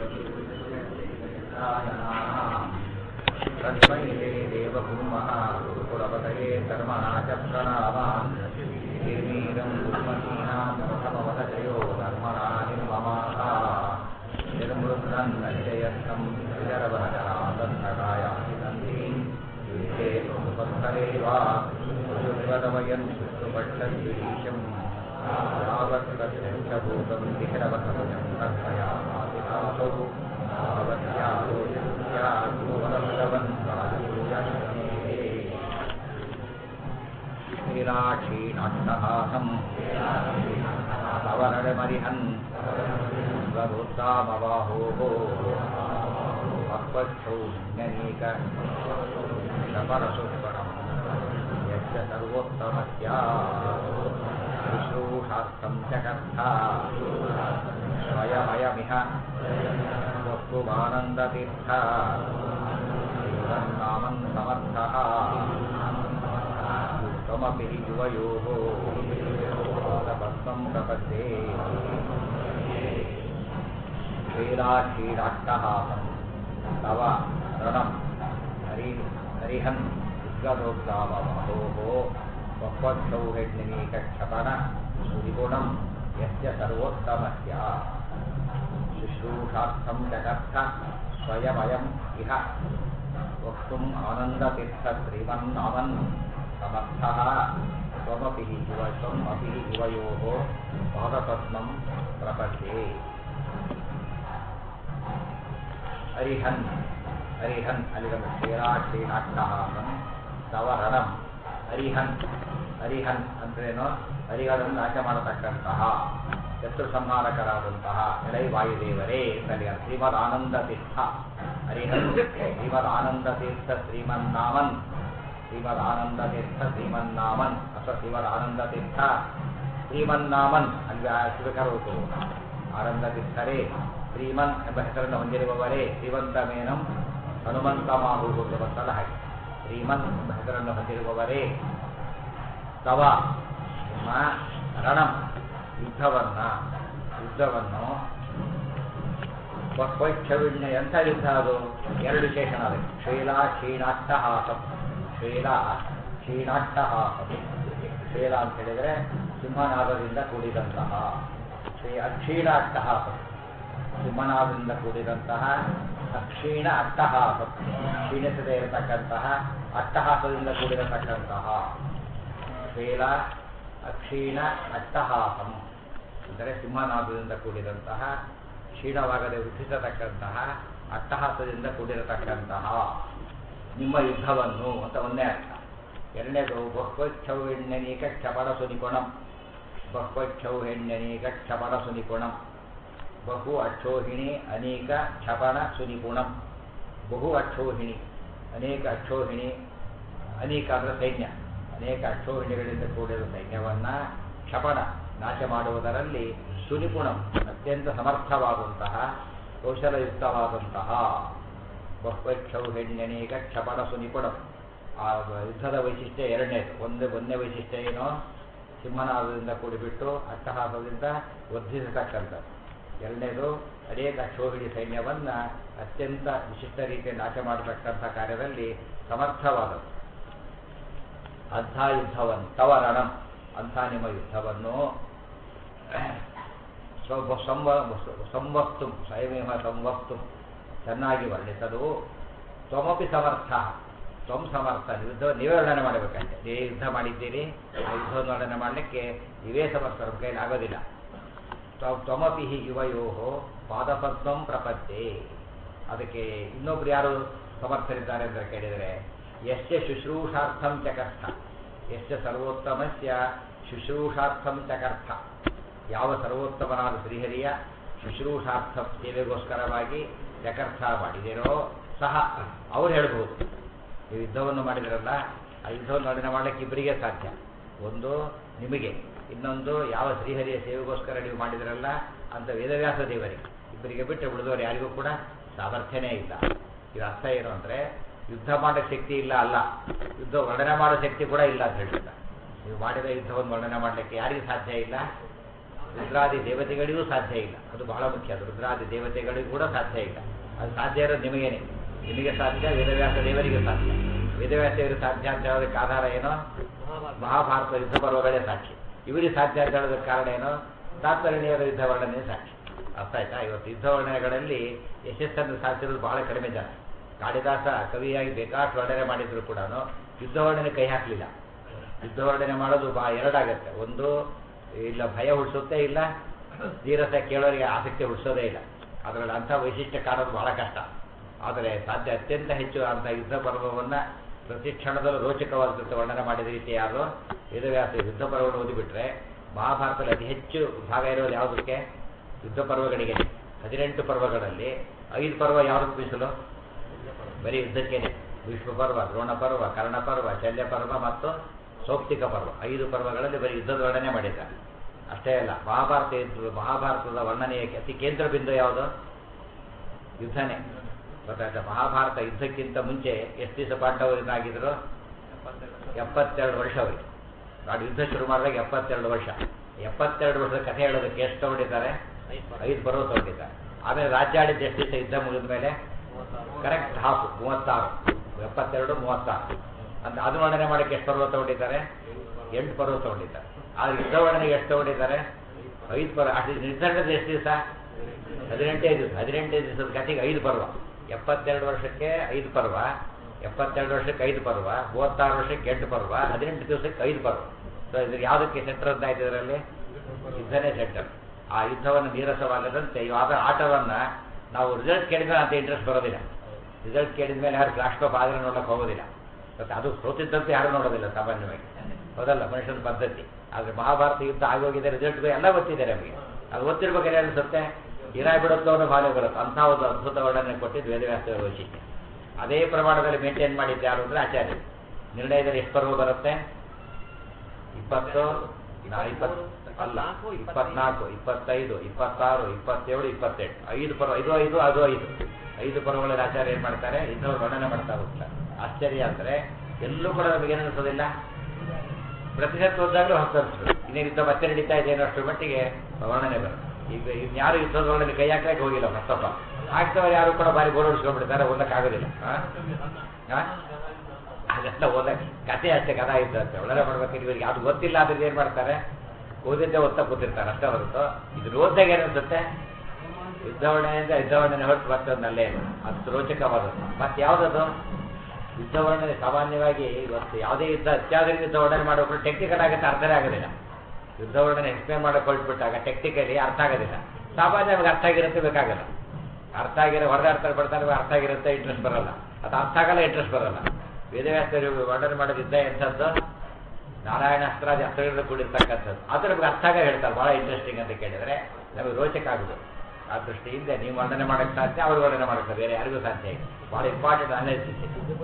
तस्मै देवकुर्मः कुलपतये कर्मणा च प्रणामान् निर्वीरं कुर्महीनां प्रथमवदजयो धर्मणा निर्ममाः निर्मृद्धन् नश्ययस्थं विदरवनजनादन्नकायाति नन्दीं युद्धे सुपत्तरे वा सुजुद्वदवयन् सुष्ठुपक्षद्विरीशं यावत्तभूतं विहरवसमयं तत्मयामादिनासौ ीलाक्षीणाट्टहासम् सवरणमरिहन् स्वरुद्दामबाहोः भक्वच्छौ ज्ञनीक शपरसुष्पणम् यस्य सर्वोत्तमस्य शुश्रूषार्थं च कर्ता स्वयमयमिह वस्तुमानन्दतीर्थ नामन् समर्थः त्वमपि युवयोः पादपद्मं प्रपद्ये श्रीराक्षीराट्टहासं तव रणं हरि हरिहन् उद्गतोत्तामहोः वक्वक्षौहिण्यनीकक्षपण सुविगुणं यस्य सर्वोत्तमस्य शुश्रूषार्थं जगत्थ स्वयमयम् इह वक्तुम् आनन्दतीर्थश्रीमन्नामन् समर्थः त्वमपि युव त्वम् अपि युवयोः पादपद्मं प्रपद्ये ಹರಿಹನ್ ಹರಿಹನ್ ಅಲ್ಲಿಗೊಂದು ಶ್ರೀರಾ ಶ್ರೀನಾಟ್ಯಹಾಸನ್ ತವ ರಣಂ ಹರಿಹನ್ ಹರಿಹನ್ ಅಂದ್ರೇನು ಹರಿಗಳನ್ನು ನಾಶ ಮಾಡತಕ್ಕಂತಹ ಶತ್ರು ಸಂಹಾರಕರಾದಂತಹ ಎಳೈ ವಾಯುದೇವರೇ ಅಂತಲ್ಲಿ ಶ್ರೀಮದ್ ಆನಂದ ತೀರ್ಥ ಹರಿಹನ್ ಶ್ರೀಮದ್ ಆನಂದ ತೀರ್ಥ ಶ್ರೀಮನ್ನಾಮನ್ ಶ್ರೀಮದ್ ಆನಂದ ತೀರ್ಥ ಶ್ರೀಮನ್ನಾಮನ್ ಅಥವಾ ಶ್ರೀಮದ್ ಆನಂದ ತೀರ್ಥ ಶ್ರೀಮನ್ನಾಮನ್ ಅಲ್ಲಿ ಶಿವಕರೋತು ಆನಂದ ತೀರ್ಥರೇ ಶ್ರೀಮನ್ ಎಂಬ ಹೆಸರನ್ನು ಹೊಂದಿರುವವರೇ ಶ್ರೀವಂತಮೇನಂ ಹನುಮಂತ ಮಾಹುದು ಬರ್ತಲ್ಲ ಹಾಗೆ ಶ್ರೀಮನ್ ಎಂಬ ಹೆಸರನ್ನು ಹೊಂದಿರುವವರೇ ತವ ನಿಮ್ಮ ರಣಂ ಯುದ್ಧವನ್ನ ಯುದ್ಧವನ್ನು ವೈಕ್ಷವಿಣ್ಯ ಎಂಥ ಯುದ್ಧ ಅದು ಎರಡು ವಿಶೇಷಣ ಅದಕ್ಕೆ ಶೈಲ ಕ್ಷೀಣಾಟ್ಟಹಾಸಂ ಶೈಲ ಕ್ಷೀಣಾಟ್ಟಹಾಸಂ ಶೈಲ ಅಂತ ಹೇಳಿದರೆ ಸಿಂಹನಾದದಿಂದ ಕೂಡಿದಂತಹ ಶ್ರೀ ಅಕ್ಷೀಣ ಅಟ್ಟಹಾಸಂ ಸಿಂಹನಾದದಿಂದ ಕೂಡಿದಂತಹ ಅಕ್ಷೀಣ ಅಟ್ಟಹಾಸ ಕ್ಷೀಣಿಸದೇ ಇರತಕ್ಕಂತಹ ಅಟ್ಟಹಾಸದಿಂದ ಕೂಡಿರತಕ್ಕಂತಹ ಶ್ವೇಲ ಅಕ್ಷೀಣ ಅಟ್ಟಹಾಸಂ ಅಂದರೆ ಸಿಂಹನಾದದಿಂದ ಕೂಡಿದಂತಹ ಕ್ಷೀಣವಾಗದೆ ವೃದ್ಧಿಸತಕ್ಕಂತಹ ಅಟ್ಟಹಾಸದಿಂದ ಕೂಡಿರತಕ್ಕಂತಹ ನಿಮ್ಮ ಯುದ್ಧವನ್ನು ಅಂತ ಒಂದೇ ಅರ್ಥ ಎರಡನೇದು ಬಹ್ವಚ್ಛೌಹಿಣ್ಯನೀಕ ಕ್ಷಪಣ ಸುನಿಕೋಣಂ ಬಹ್ವಚ್ಛೌಹಿಣ್ಯನೀಕ ಕ್ಷಪಣ ಸುನಿಕೋಣಂ ಬಹು ಅಕ್ಷೋಹಿಣಿ ಅನೇಕ ಕ್ಷಪಣ ಸುನಿಗುಣಂ ಬಹು ಅಕ್ಷೋಹಿಣಿ ಅನೇಕ ಅಕ್ಷೋಹಿಣಿ ಅನೇಕ ಅಂದರೆ ಸೈನ್ಯ ಅನೇಕ ಅಕ್ಷೋಹಿಣಿಗಳಿಂದ ಕೂಡಿದ ಸೈನ್ಯವನ್ನು ಕ್ಷಪಣ ನಾಶ ಮಾಡುವುದರಲ್ಲಿ ಸುನಿಗುಣಂ ಅತ್ಯಂತ ಸಮರ್ಥವಾದಂತಹ ಕೌಶಲಯುಕ್ತವಾದಂತಹ ಬಹುಕ್ಷೌಹಿಣ್ಯನೇಕ ಕ್ಷಪಣ ಸುನಿಗುಣಂ ಆ ಯುದ್ಧದ ವೈಶಿಷ್ಟ್ಯ ಎರಡನೇದು ಒಂದು ಒಂದನೇ ವೈಶಿಷ್ಟ್ಯ ಏನೋ ಸಿಂಹನಾದದಿಂದ ಕೂಡಿಬಿಟ್ಟು ಅಟ್ಟಹಾಸದಿಂದ ವರ್ಧಿಸತಕ್ಕಂಥದ್ದು ಎರಡನೇದು ಅನೇಕ ಕ್ಷೋಹಿಣಿ ಸೈನ್ಯವನ್ನು ಅತ್ಯಂತ ವಿಶಿಷ್ಟ ರೀತಿಯಲ್ಲಿ ನಾಶ ಮಾಡತಕ್ಕಂಥ ಕಾರ್ಯದಲ್ಲಿ ಸಮರ್ಥವಾದದ್ದು ಅಂಥ ಯುದ್ಧವನ್ನು ತವ ರಣಂ ಅಂಥ ನಿಮ್ಮ ಯುದ್ಧವನ್ನು ಸಂವಕ್ತು ಸ್ವಯಮೇವ ಸಂವಕ್ತು ಚೆನ್ನಾಗಿ ವರ್ಣಿಸಲು ತ್ವಮಪಿ ಸಮರ್ಥ ತ್ವಂ ಸಮರ್ಥ ಯುದ್ಧ ನೀವೇ ವರ್ಣನೆ ಮಾಡಬೇಕಂತೆ ನೀವೇ ಯುದ್ಧ ಮಾಡಿದ್ದೀರಿ ಆ ಯುದ್ಧವನ್ನು ವರ್ಣನೆ ಮಾಡಲಿಕ್ಕೆ ನೀವೇ ಸಮರ್ಥ ನಮ್ಮ ಕೈಲಿ ಆಗೋದಿಲ್ಲ ತ್ವಮಪಿ ಯುವಯೋ ಪಾದಪದ್ಮಂ ಪ್ರಪದ್ಯೆ ಅದಕ್ಕೆ ಇನ್ನೊಬ್ರು ಯಾರು ಸಮರ್ಥರಿದ್ದಾರೆ ಅಂತ ಕೇಳಿದರೆ ಯಶ್ಯ ಶುಶ್ರೂಷಾರ್ಥಂ ಚಕರ್ಥ ಯಶ್ಯ ಸರ್ವೋತ್ತಮಸ್ಯ ಶುಶ್ರೂಷಾರ್ಥಂ ಚಕರ್ಥ ಯಾವ ಸರ್ವೋತ್ತಮನಾದ ಶ್ರೀಹರಿಯ ಶುಶ್ರೂಷಾರ್ಥ ಸೇವೆಗೋಸ್ಕರವಾಗಿ ಚಕರ್ಥ ಮಾಡಿದಿರೋ ಸಹ ಅವ್ರು ಹೇಳ್ಬೋದು ನೀವು ಯುದ್ಧವನ್ನು ಮಾಡಿದಿರಲ್ಲ ಆ ಯುದ್ಧವನ್ನು ವರ್ಣನೆ ಮಾಡಲಿಕ್ಕೆ ಇಬ್ಬರಿಗೆ ಸಾಧ್ಯ ಒಂದು ನಿಮಗೆ ಇನ್ನೊಂದು ಯಾವ ಶ್ರೀಹರಿಯ ಸೇವೆಗೋಸ್ಕರ ನೀವು ಮಾಡಿದ್ರಲ್ಲ ಅಂತ ವೇದವ್ಯಾಸ ದೇವರಿಗೆ ಇಬ್ಬರಿಗೆ ಬಿಟ್ಟು ಉಳಿದವರು ಯಾರಿಗೂ ಕೂಡ ಸಾಮರ್ಥ್ಯನೇ ಇಲ್ಲ ಇದು ಅರ್ಥ ಏನು ಅಂದರೆ ಯುದ್ಧ ಮಾಡೋ ಶಕ್ತಿ ಇಲ್ಲ ಅಲ್ಲ ಯುದ್ಧ ವರ್ಣನೆ ಮಾಡೋ ಶಕ್ತಿ ಕೂಡ ಇಲ್ಲ ಅಂತ ಹೇಳ್ತಾರೆ ನೀವು ಮಾಡಿದ ಯುದ್ಧವನ್ನು ವರ್ಣನೆ ಮಾಡಲಿಕ್ಕೆ ಯಾರಿಗೆ ಸಾಧ್ಯ ಇಲ್ಲ ರುದ್ರಾದಿ ದೇವತೆಗಳಿಗೂ ಸಾಧ್ಯ ಇಲ್ಲ ಅದು ಬಹಳ ಮುಖ್ಯ ಅದು ರುದ್ರಾದಿ ದೇವತೆಗಳಿಗೂ ಕೂಡ ಸಾಧ್ಯ ಇಲ್ಲ ಅದು ಸಾಧ್ಯ ಇರೋದು ನಿಮಗೇನೆ ನಿಮಗೆ ಸಾಧ್ಯ ವೇದವ್ಯಾಸ ದೇವರಿಗೆ ಸಾಧ್ಯ ವೇದವ್ಯಾಸ ದೇವರಿಗೆ ಸಾಧ್ಯ ಅಂತ ಹೇಳೋದಕ್ಕೆ ಆಧಾರ ಏನೋ ಮಹಾಭಾರತ ಯುದ್ಧ ಪರ್ವಗಳೇ ಸಾಕ್ಷಿ ಇವರಿಗೆ ಸಾಧ್ಯ ಅಂತ ಹೇಳೋದಕ್ಕೆ ಕಾರಣ ಏನೋ ತಾತ್ಪರ್ಯಣೀಯರ ಯುದ್ಧ ವರ್ಣನೆ ಸಾಕ್ಷಿ ಅರ್ಥ ಆಯ್ತಾ ಇವತ್ತು ಯುದ್ಧ ವರ್ಣನೆಗಳಲ್ಲಿ ಯಶಸ್ಸನ್ನು ಸಾಧಿಸಿರೋದು ಬಹಳ ಕಡಿಮೆ ಜನ ಕಾಳಿದಾಸ ಕವಿಯಾಗಿ ಬೇಕಾಷ್ಟು ವರ್ಣನೆ ಮಾಡಿದ್ರು ಕೂಡ ಯುದ್ಧ ವರ್ಣನೆ ಕೈ ಹಾಕಲಿಲ್ಲ ಯುದ್ಧ ವರ್ಣನೆ ಮಾಡೋದು ಬಾ ಎರಡಾಗತ್ತೆ ಒಂದು ಇಲ್ಲ ಭಯ ಹುಡ್ಸುತ್ತೆ ಇಲ್ಲ ಧೀರತೆ ಕೇಳೋರಿಗೆ ಆಸಕ್ತಿ ಹುಡ್ಸೋದೇ ಇಲ್ಲ ಅದರಲ್ಲಿ ಅಂಥ ವೈಶಿಷ್ಟ್ಯ ಕಾಣೋದು ಬಹಳ ಕಷ್ಟ ಆದರೆ ಸಾಧ್ಯ ಅತ್ಯಂತ ಹೆಚ್ಚು ಅಂಥ ಯುದ್ಧ ಪರ್ವವನ್ನು ಪ್ರತಿ ಕ್ಷಣದಲ್ಲೂ ರೋಚಕವಾದ ವರ್ಣನೆ ಮಾಡಿದ ರೀತಿ ಯಾರು ವೇದವ್ಯಾಸ ಯುದ್ಧ ಪರ್ವವನ್ನು ಓದಿಬಿಟ್ರೆ ಮಹಾಭಾರತದಲ್ಲಿ ಅತಿ ಹೆಚ್ಚು ಭಾಗ ಇರೋದು ಯಾವುದಕ್ಕೆ ಯುದ್ಧ ಪರ್ವಗಳಿಗೆ ಹದಿನೆಂಟು ಪರ್ವಗಳಲ್ಲಿ ಐದು ಪರ್ವ ಯಾವ್ದಕ್ಕೆ ಮೀಸಲು ಬರೀ ಯುದ್ಧಕ್ಕೇನೆ ಭೀಷ್ಮ ಪರ್ವ ದ್ರೋಣ ಪರ್ವ ಕರ್ಣ ಪರ್ವ ಶಲ್ಯ ಪರ್ವ ಮತ್ತು ಸೌಪ್ತಿಕ ಪರ್ವ ಐದು ಪರ್ವಗಳಲ್ಲಿ ಬರೀ ಯುದ್ಧದ ವರ್ಣನೆ ಮಾಡಿದ್ದಾರೆ ಅಷ್ಟೇ ಅಲ್ಲ ಮಹಾಭಾರತ ಯುದ್ಧ ಮಹಾಭಾರತದ ವರ್ಣನೆಯ ಅತಿ ಕೇಂದ್ರ ಬಿಂದು ಯಾವುದು ಯುದ್ಧನೇ ಗೊತ್ತಾಯ್ತಾ ಮಹಾಭಾರತ ಯುದ್ಧಕ್ಕಿಂತ ಮುಂಚೆ ಎಷ್ಟು ದಿವಸ ಪಾಂಡವರಿದ್ದಾಗಿದ್ರು ಎಪ್ಪತ್ತೆರಡು ವರ್ಷ ಅವರಿಗೆ ನಾಡು ಯುದ್ಧ ಶುರು ಮಾಡಿದಾಗ ಎಪ್ಪತ್ತೆರಡು ವರ್ಷ ಎಪ್ಪತ್ತೆರಡು ವರ್ಷದ ಕಥೆ ಹೇಳೋದಕ್ಕೆ ಎಷ್ಟು ತಗೊಂಡಿದ್ದಾರೆ ಐದು ಪರ್ವ ತಗೊಂಡಿದ್ದಾರೆ ಆಮೇಲೆ ರಾಜ್ಯ ಆಡಿದ್ದು ಎಷ್ಟು ದಿವಸ ಯುದ್ಧ ಮುಗಿದ ಮೇಲೆ ಕರೆಕ್ಟ್ ಹಾಫ್ ಮೂವತ್ತಾರು ಎಪ್ಪತ್ತೆರಡು ಮೂವತ್ತಾರು ಅಂತ ಅದು ವರ್ಣನೆ ಮಾಡೋಕ್ಕೆ ಎಷ್ಟು ಪರ್ವ ತಗೊಂಡಿದ್ದಾರೆ ಎಂಟು ಪರ್ವ ತಗೊಂಡಿದ್ದಾರೆ ಆ ಯುದ್ಧ ವರ್ಣನೆಗೆ ಎಷ್ಟು ತಗೊಂಡಿದ್ದಾರೆ ಐದು ಪರ್ವ ಅಷ್ಟು ನಿರ್ಧಾರದ ಎಷ್ಟು ದಿವಸ ಹದಿನೆಂಟೇ ದಿವಸ ಹದಿನೆಂಟೇ ದಿವಸದ ಕಥೆಗೆ ಐದು ಪರ್ವ ಎಪ್ಪತ್ತೆರಡು ವರ್ಷಕ್ಕೆ ಐದು ಪರ್ವ ಎಪ್ಪತ್ತೆರಡು ವರ್ಷಕ್ಕೆ ಐದು ಪರ್ವ ಮೂವತ್ತಾರು ವರ್ಷಕ್ಕೆ ಎಂಟು ಪರ್ವ ಹದಿನೆಂಟು ದಿವಸಕ್ಕೆ ಐದು ಪರ್ವ ಸೊ ಇದ್ರ ಯಾವುದಕ್ಕೆ ಸೆಂಟರ್ ಅಂತ ಆಯ್ತು ಇದರಲ್ಲಿ ಯುದ್ಧನೇ ಸೆಂಟರ್ ಆ ಯುದ್ಧವನ್ನು ನೀರಸವಾಗದಂತೆ ಇವಾಗ ಆಟವನ್ನು ನಾವು ರಿಸಲ್ಟ್ ಕೇಳಿದ್ರೆ ಅಂತ ಇಂಟ್ರೆಸ್ಟ್ ಬರೋದಿಲ್ಲ ರಿಸಲ್ಟ್ ಕೇಳಿದ ಮೇಲೆ ಯಾರು ಕ್ಲಾಸ್ ಟಾಪ್ ಆದರೆ ನೋಡಕ್ಕೆ ಹೋಗೋದಿಲ್ಲ ಮತ್ತು ಅದು ಸೋತಿದ್ದಂತೆ ಯಾರು ನೋಡೋದಿಲ್ಲ ಸಾಮಾನ್ಯವಾಗಿ ಹೌದಲ್ಲ ಮನುಷ್ಯನ ಪದ್ಧತಿ ಆದರೆ ಮಹಾಭಾರತ ಯುದ್ಧ ಆಗೋಗಿದೆ ರಿಸಲ್ಟ್ ಎಲ್ಲ ಗೊತ್ತಿದೆ ನಮಗೆ ಅದು ಗೊತ್ತಿರ್ಬೇಕಾದ್ರೆ ಅನಿಸುತ್ತೆ ಏನಾಗ್ಬಿಡುತ್ತೋ ಅನ್ನೋ ಭಾವನೆ ಬರುತ್ತೆ ಅಂಥ ಒಂದು ಅದ್ಭುತ ವರ್ಣನೆ ಕೊಟ್ಟಿದ್ದು ವೇದವ್ಯಾಸ ವೈಶಿಷ್ಟ್ಯ ಅದೇ ಪ್ರಮಾಣದಲ್ಲಿ ಮೇಂಟೈನ್ ಮಾಡಿದ್ದು ಯಾರು ಅಂದರೆ ಆಚಾರ್ಯ ನಿರ್ಣಯದಲ್ಲಿ ಎಷ್ಟು ಪರ್ವ ಬರುತ್ತೆ ಇಪ್ಪತ್ತು ನಾ- ಇಪ್ಪತ್ತು ಅಲ್ಲ ಇಪ್ಪತ್ನಾಲ್ಕು ಇಪ್ಪತ್ತೈದು ಇಪ್ಪತ್ತಾರು ಇಪ್ಪತ್ತೇಳು ಇಪ್ಪತ್ತೆಂಟು ಐದು ಪರ್ವ ಇದು ಐದು ಅದು ಐದು ಐದು ಪರ್ವಗಳಲ್ಲಿ ಆಚಾರ್ಯ ಏನು ಮಾಡ್ತಾರೆ ಇನ್ನೊಂದು ವರ್ಣನೆ ಮಾಡ್ತಾ ಹೋಗ್ತಾರೆ ಆಶ್ಚರ್ಯ ಅಂದರೆ ಎಲ್ಲೂ ಕೂಡ ನಮಗೆ ಏನು ಅನಿಸೋದಿಲ್ಲ ಪ್ರತಿಶತ ಓದಿದಾಗಲೂ ಹೊಸ ಅನಿಸ್ತದೆ ಇನ್ನೇನು ಯುದ್ಧ ಮತ್ತೆ ನಡೀತಾ ಇದೆ ಅನ್ನೋ ಅಷ್ಟರ ಮಟ್ಟಿಗೆ ವರ್ಣನೆ ಬರುತ್ತೆ ಈಗ ಇನ್ಯಾರು ಯುದ್ಧದ ವರ್ಣನೆ ಕೈ ಹಾಕಕ್ಕೆ ಹೋಗಿಲ್ಲ ಮತ್ತೊಬ್ಬ ಆಗ್ತವ್ರು ಯಾರು ಕೂಡ ಬಾರಿ ಬೋರ್ ಹೊಡಿಸ್ಕೊಂಡ್ಬಿಡ್ತಾರೆ ಓದಕ್ಕಾಗೋದಿಲ್ಲ ಹಾಂ ಹಾಂ ಅದೆಲ್ಲ ಓದಕ್ಕೆ ಕತೆ ಅಷ್ಟೇ ಕಥಾ ಇದ್ದತ್ತೆ ಒಳ್ಳೆ ಮಾಡ್ಬೇಕಾದ್ರೆ ಇವರಿಗೆ ಅದು ಗೊತ್ತಿಲ್ಲ ಅದ್ರಲ್ಲಿ ಏನು ಮಾಡ್ತಾರೆ ಓದಿದ್ದೇ ಓದ್ತಾ ಕೂತಿರ್ತಾರೆ ಅಷ್ಟೇ ಹೊರತು ಇದು ಓದ್ದಾಗ ಏನನ್ಸುತ್ತೆ ಯುದ್ಧವರ್ಣನೆಯಿಂದ ಯುದ್ಧವರ್ಣನೆ ಹೊರತು ಮತ್ತೊಂದಲ್ಲೇ ಇಲ್ಲ ಅದು ರೋಚಕವಾದದ್ದು ಮತ್ತೆ ಯಾವುದದು ಯುದ್ಧವರ್ಣನೆ ಸಾಮಾನ್ಯವಾಗಿ ಇವತ್ತು ಯಾವುದೇ ಯುದ್ಧ ಅತ್ಯಾಧುನಿಕ ಯುದ್ಧ ವರ್ಣನೆ ಮಾಡೋಕೆ ಟೆಕ್ನಿಕಲ್ ಆಗುತ್ತೆ ಅರ್ಥನೇ ಆಗೋದಿಲ್ಲ ಯುದ್ಧ ವರ್ಣನೆ ಎಕ್ಸ್ಪ್ಲೇನ್ ಮಾಡಕ್ಕೆ ಹೊರಟ್ಬಿಟ್ಟಾಗ ಟೆಕ್ನಿಕಲಿ ಅರ್ಥ ಆಗೋದಿಲ್ಲ ಸಾಮಾನ್ಯವಾಗಿ ಅರ್ಥ ಆಗಿರುತ್ತೆ ಬೇಕಾಗಲ್ಲ ಅರ್ಥ ಆಗಿರೋ ಹೊರಗೆ ಅರ್ಥ ಪಡ್ತಾರೆ ಅರ್ಥ ಆಗಿರುತ್ತೆ ಇಂಟ್ರೆಸ್ಟ್ ಬರಲ್ಲ ಅದು ಅರ್ಥ ಆಗಲ್ಲ ಇಂಟ್ರೆಸ್ಟ್ ಬರಲ್ಲ ವೇದವ್ಯಾಸರು ವರ್ಣನೆ ಮಾಡೋದು ಯುದ್ಧ ಎಂಥದ್ದು ನಾರಾಯಣ ಅಸ್ತ್ರಾದಿ ಅಸ್ತ್ರಗಳಿಂದ ಕೂಡಿರ್ತಕ್ಕಂಥದ್ದು ಅದು ನಮ್ಗೆ ಅರ್ಥ ಆಗ ಹೇಳ್ತಾರೆ ಭಾಳ ಇಂಟ್ರೆಸ್ಟಿಂಗ್ ಅಂತ ಕೇಳಿದರೆ ನಮಗೆ ರೋಚಕ ಆಗುದು ಆ ದೃಷ್ಟಿಯಿಂದ ನೀವು ವರ್ಣನೆ ಮಾಡೋಕ್ಕೆ ಸಾಧ್ಯ ಅವ್ರು ವರ್ಣನೆ ಮಾಡೋಕ್ಕೆ ಬೇರೆ ಯಾರಿಗೂ ಸಾಧ್ಯ ಇಲ್ಲ ಭಾಳ ಇಂಪಾರ್ಟೆಂಟ್ ಅನಾಲಿಸಿಸ್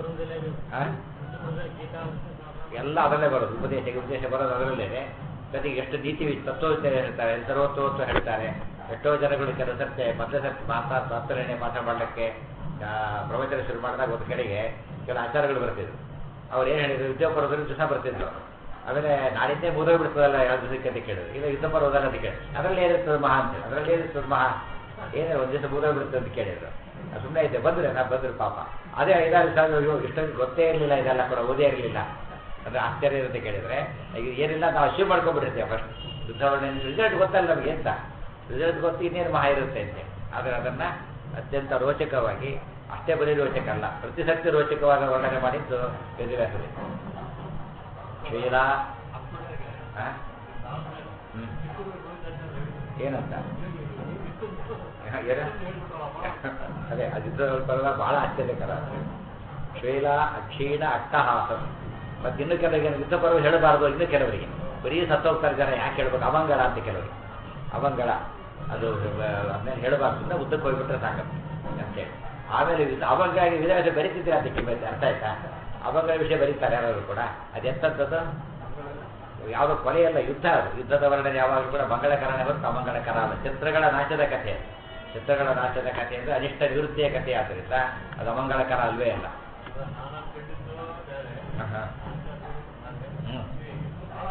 ಎಲ್ಲ ಅದರಲ್ಲೇ ಬರೋದು ಉಪದೇಶ ಉಪದೇಶ ಬರೋದು ಅದರಲ್ಲೇ ಜೊತೆಗೆ ಎಷ್ಟು ನೀತಿ ತತ್ವವಿಚಾರ ಹೇಳ್ತಾರೆ ಸರ್ವತ್ವತ್ವ ಹೇಳ್ತಾರೆ ಎಷ್ಟೋ ಜನಗಳು ಕೆಲವು ಸರ್ತೆ ಮೊದಲೇ ಸರ್ತಿ ಮಾತಾ ತಾತ್ಪರ್ಯಣೆ ಪಾಠ ಮಾಡಲಿಕ್ಕೆ ಪ್ರವಚನ ಶುರು ಮಾಡಿದಾಗ ಒಂದು ಕಡೆಗೆ ಕೆಲವು ಆಚಾರಗಳು ಬರ್ತಿದ್ರು ಅವ್ರು ಏನು ಹೇಳಿದ್ರು ಯುದ್ಧ ಪರ್ವದಲ್ಲಿ ದಿವಸ ಬರ್ತಿದ್ರು ಅವರು ಆಮೇಲೆ ನಾಳಿದ್ದೇ ಮುಗಿದೋಗ್ಬಿಡ್ತದಲ್ಲ ಎರಡು ದಿವಸಕ್ಕೆ ಅಂತ ಕೇಳಿದ್ರು ಇಲ್ಲ ಯುದ್ಧ ಪರ್ವದಲ್ಲ ಅಂತ ಕೇಳಿ ಅದರಲ್ಲಿ ಏನಿರ್ತದೆ ಮಹಾ ಅಂತ ಅದರಲ್ಲಿ ಏನಿರ್ತದೆ ಮಹಾ ಏನೇ ಒಂದು ದಿವಸ ಮುಗಿದೋಗ್ಬಿಡ್ತದೆ ಅಂತ ಕೇಳಿದ್ರು ಸುಮ್ಮನೆ ಇದ್ದೆ ಬಂದ್ರೆ ನಾ ಬಂದ್ರು ಪಾಪ ಅದೇ ಐದಾರು ಸಾವಿರ ಅಯ್ಯೋ ಇಷ್ಟೊಂದು ಗೊತ್ತೇ ಇರಲಿಲ್ಲ ಇದೆಲ್ಲ ಕೂಡ ಓದೇ ಇರಲಿಲ್ಲ ಅಂದ್ರೆ ಆಶ್ಚರ್ಯ ಇರುತ್ತೆ ಕೇಳಿದ್ರೆ ಈಗ ಏನಿಲ್ಲ ನಾವು ಅಶ್ಯೂ ಮಾಡ್ಕೊಂಡ್ಬಿಟ್ಟಿರ್ತೇವೆ ಫಸ್ಟ್ ಯುದ್ಧವರ್ಣನೆ ರಿಸಲ್ಟ್ ಗೊತ್ತಲ್ಲ ನಮಗೆ ಅಂತ ರಿಸಲ್ಟ್ ಗೊತ್ತು ಇನ್ನೇನು ಮಹಾ ಇರುತ್ತೆ ಅಂತೆ ಆದರೆ ಅದನ್ನ ಅತ್ಯಂತ ರೋಚಕವಾಗಿ ಅಷ್ಟೇ ಬರೀ ರೋಚಕ ಅಲ್ಲ ಪ್ರತಿ ಸತ್ಯ ರೋಚಕವಾದ ವರ್ಣನೆ ಮಾಡಿದ್ದು ವೇದವ್ಯಾಸರೇ ಶ್ರೀಲ ಆ? ಹ್ಮ್. ಏನಂತ ಹ, ಏನು? ಅದೇ ಅದಿದ್ದ ಪರವಾಗಿ ಬಹಳ ಆಶ್ಚರ್ಯಕರ ಶ್ವೇಲ ಅಕ್ಷೀಣ ಅಟ್ಟಹಾಸ ಮತ್ತೆ ಇನ್ನು ಕೆಲವರಿಗೆ ಯುದ್ಧ ಪರ್ವ ಹೇಳಬಾರ್ದು ಇನ್ನು ಕೆಲವರಿಗೆ ಬರೀ ಸತ್ತೋಗ್ತಾರೆ ಜನ ಯಾಕೆ ಹೇಳ್ಬೇಕು ಅವಂಗಳ ಅಂತ ಕೆಲವರಿಗೆ ಅವಂಗಳ ಅದು ಅದನ್ನೇ ಹೇಳಬಾರ್ದು ಅಂತ ಉದ್ದಕ್ಕೆ ಹೋಗ್ಬಿಟ್ರೆ ಸಾಕತ್ತೆ ಅಂತೇಳಿ ಆಮೇಲೆ ಇದು ಅವಂಗಾಗಿ ವಿಧಾನ ಬರೀತಿದ್ರೆ ಅದಕ್ಕೆ ಮೇಲೆ ಅರ್ಥ ಆಯ್ತಾ ಅವಂಗಳ ವಿಷಯ ಬರೀತಾರೆ ಯಾರು ಕೂಡ ಅದೆಂಥದ್ದು ಯಾವುದೋ ಕೊಲೆಯಲ್ಲ ಯುದ್ಧ ಅದು ಯುದ್ಧದ ವರ್ಣನೆ ಯಾವಾಗಲೂ ಕೂಡ ಮಂಗಳಕರಣ ಹೊರತು ಅಮಂಗಳಕರ ಅಲ್ಲ ಚಿತ್ರಗಳ ನಾಶದ ಕಥೆ ಚಿತ್ರಗಳ ನಾಶದ ಕಥೆ ಅಂದರೆ ಅನಿಷ್ಟ ನಿವೃತ್ತಿಯ ಕಥೆ ಆದ್ದರಿಂದ ಅದು ಅಮಂಗಳಕರ ಅಲ್ವೇ ಅಲ್ಲ ಆಹಾ. ಹ್ಮ್.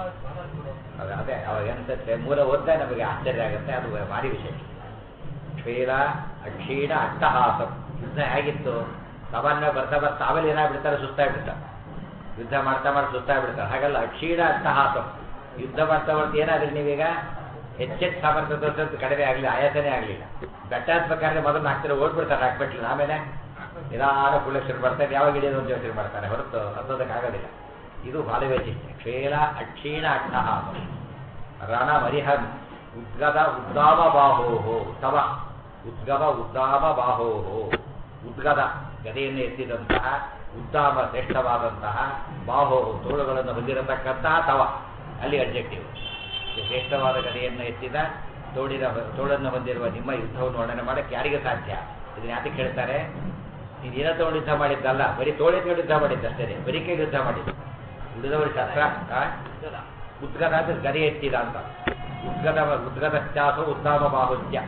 ಅದು ಅದೇ ಅವಾಗ ಅನ್ಸುತ್ತೆ ಮೂಲ ಓದ್ತಾ ನಮಗೆ ಆಶ್ಚರ್ಯ ಆಗುತ್ತೆ ಅದು ಭಾರಿ ವಿಷಯ ಕ್ಷೀರ ಅಕ್ಷೀಣ ಅಟ್ಟಹಾಸಂ ಯುದ್ಧ ಹೇಗಿತ್ತು ಸಾಮಾನ್ಯ ಬರ್ತಾ ಬರ್ತಾ ಆಮೇಲೆ ಏನಾಗ್ಬಿಡ್ತಾರೆ ಸುಸ್ತಾಗ್ಬಿಡ್ತಾರೆ ಯುದ್ಧ ಮಾಡ್ತಾ ಮಾಡ್ತಾ ಸುಸ್ತಾಗ್ಬಿಡ್ತಾರೆ ಹಾಗಲ್ಲ ಅಕ್ಷೀಣ ಅಟ್ಟಹಾಸಂ ಯುದ್ಧ ಮಾಡ್ತಾ ಮಾಡ್ತಾ ಏನಾದ್ರಿ ನೀವೀಗ ಹೆಚ್ಚೆಚ್ಚು ಸಾಮರ್ಥ್ಯ ತೋರಿಸೋದು ಕಡಿಮೆ ಆಗಲಿ ಆಯಾಸನೇ ಆಗಲಿಲ್ಲ ಬೆಟ್ಟ ಹತ್ಬೇಕಾದ್ರೆ ಮೊದಲು ಹಾಕ್ತಾರೆ ಓಡ್ಬಿಡ್ತಾರೆ ಹಾಕ್ಬಿಟ್ಲಿಲ್ಲ ಆಮೇಲೆ ನಿಧಾನ ಕುಳ್ಳೆ ಶುರು ಮಾಡ್ತಾರೆ ಯಾವಾಗ ಹಿಡಿಯೋದು ಅಂತ ಯೋಚನೆ ಮಾಡ್ತಾರೆ ಹೊರತು ಹತ್ತೋದಕ್ಕಾಗೋದಿಲ್ಲ ಇದು ಭಾಳ ವೈಶಿಷ್ಟ್ಯ ಕ್ಷೇಲ ಅಕ್ಷೀಣ ಅಟ್ಟಹಾಸಂ ರಣ ಮರಿಹನ್ ಉದ್ಗದ ಉದ್ದಾಮ ಬಾಹೋಹೋ ತವ ಉದ್ಗಮ ಉದ್ದಾಮ ಬಾಹೋಹೋ ಉದ್ಗದ ಗದೆಯನ್ನು ಎತ್ತಿದಂತಹ ಉದ್ದಾಮ ಶ್ರೇಷ್ಠವಾದಂತಹ ಬಾಹೋಹೋ ತೋಳುಗಳನ್ನು ಹೊಂದಿರತಕ್ಕಂತಹ ತವ ಅಲ್ಲಿ ಅಬ್ಜೆಕ್ಟಿವ್ ಶ್ರೇಷ್ಠವಾದ ಗದೆಯನ್ನು ಎತ್ತಿದ ತೋಳಿನ ತೋಳನ್ನು ಹೊಂದಿರುವ ನಿಮ್ಮ ಯುದ್ಧವನ್ನು ವರ್ಣನೆ ಮಾಡಕ್ಕೆ ಯಾರಿಗೆ ಸಾಧ್ಯ ಇದನ್ನ ಯಾತಕ್ಕೆ ಹೇಳ್ತಾರೆ ನೀನೇನೋ ತಗೊಂಡು ಯುದ್ಧ ಮಾಡಿದ್ದಲ್ಲ ಬರೀ ತೋಳಿ ತಗೊಂಡು ಯುದ್ಧ ಮಾಡಿದ್ದಷ್ಟೇ ಬರೀ ಕೈ ಯುದ್ಧ ಮಾಡಿದ್ದು ಉಳಿದವರು ಶಸ್ತ್ರ ಆ? ಉದ್ಗದ ಅಂದ್ರೆ ಗದೆ ಎತ್ತಿದ ಅಂತ ಉದ್ಗದ ಉದ್ಗದ ಚಾಸು ಉದ್ದಾಮ ಬಾಹುಜ್ಯ